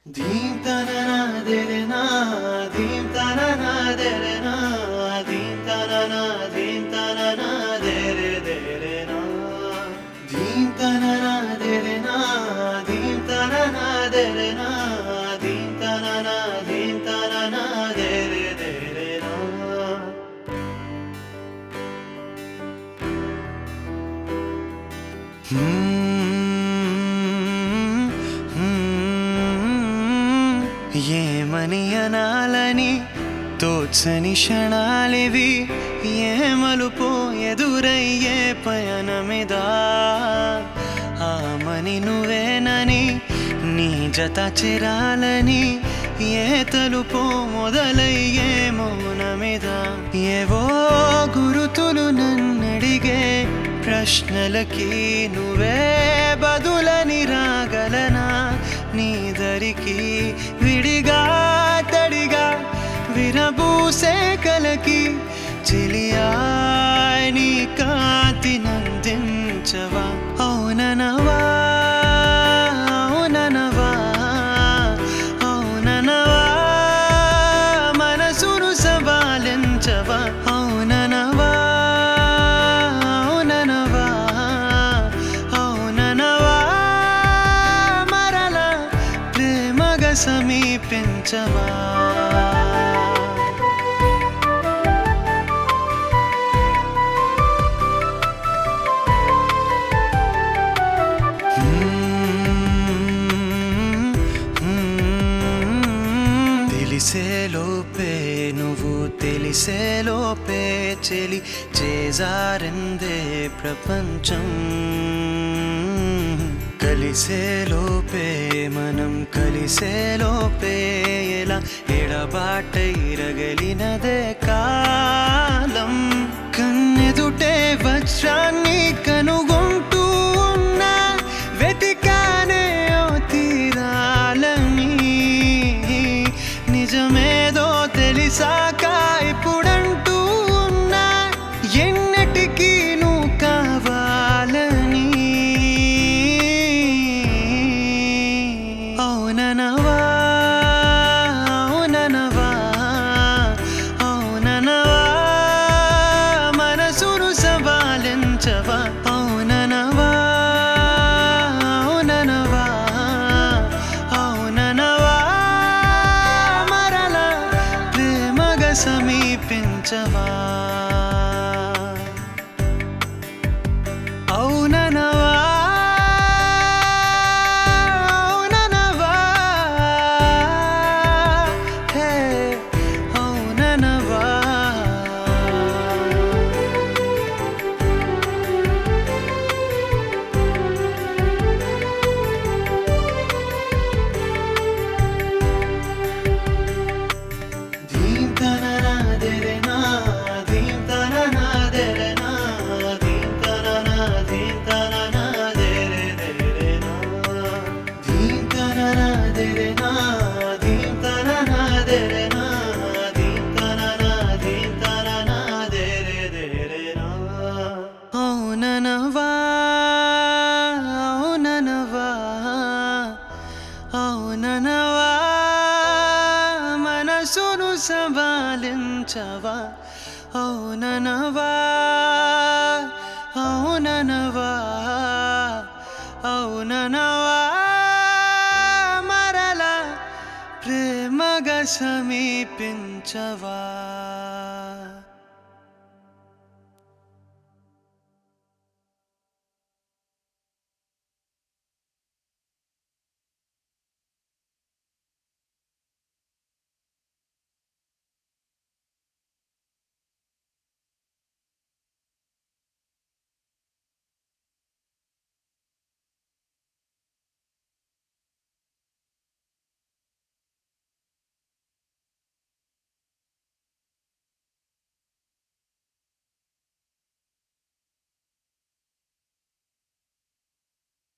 ధీం తననా దెరెనా ధీం తననా దెరెనా ధీం తననా ధీం తననా దెరె దెరెనా ధీం తననా దెరెనా ధీం తననా దెరెనా ధీం తననా ధీం తననా దెరె దెరెనా ఏమని అనాలని తోచని క్షణాలివి ఏమలుపో ఎదురయ్యే పయనమిదా ఆమని నువ్వేనని నీ జత చిరాలని ఏ తలుపో మొదలయ్యే మౌనమిదా ఏవో గురుతులు నన్నడిగే ప్రశ్నలకి నువ్వే బదులని రాగలనా నీ దరికి విడిగా తడిగా విరబూసే కలకి చెలియా నీ కాంతి నందించవా అవుననవా అవుననవా అవుననవా మనసును సవాలించవా అవుననవా అవుననవా అవుననవా మరల ప్రేమగా సమీపించవా తెలిసే లోపే నువ్వు తెలిసే లోపే చెలి చేజారిందే ప్రపంచం కలిసే లోపే మనం కలిసే లోపే ఎలా ఎడబాట ఇరగలినదే కాలం కన్నెదుటే వజ్రాన్ని కనుగొంటూ ఉన్నా వెతికానే ఓ తీరాలని నిజమేదో తెలిసాక ఇప్పుడంటూ ఉన్నా ఎన్నటికీ నువ్వు కావాలని అవుననవా అవుననవా అవుననవా మనసును సవాలించవా అవుననవా అవుననవా అవుననవా మరల ప్రేమగా సమీపించవా అవుననవా అవుననవా హే అవుననవా ధీం తననా దెరెనా ధీం తననా దెరెనా ధీం తననా ధీం తననా దెరె దెరెనా ధీం తననా దెరెనా ధీం తననా దెరెనా ధీం తననా ధీం తననా దెరె దెరెనా అవుననవా అవుననవా అవుననవా మనసును సవాలించవా అవుననవా అవుననవా అవుననవా మరల ప్రేమగా సమీపించవా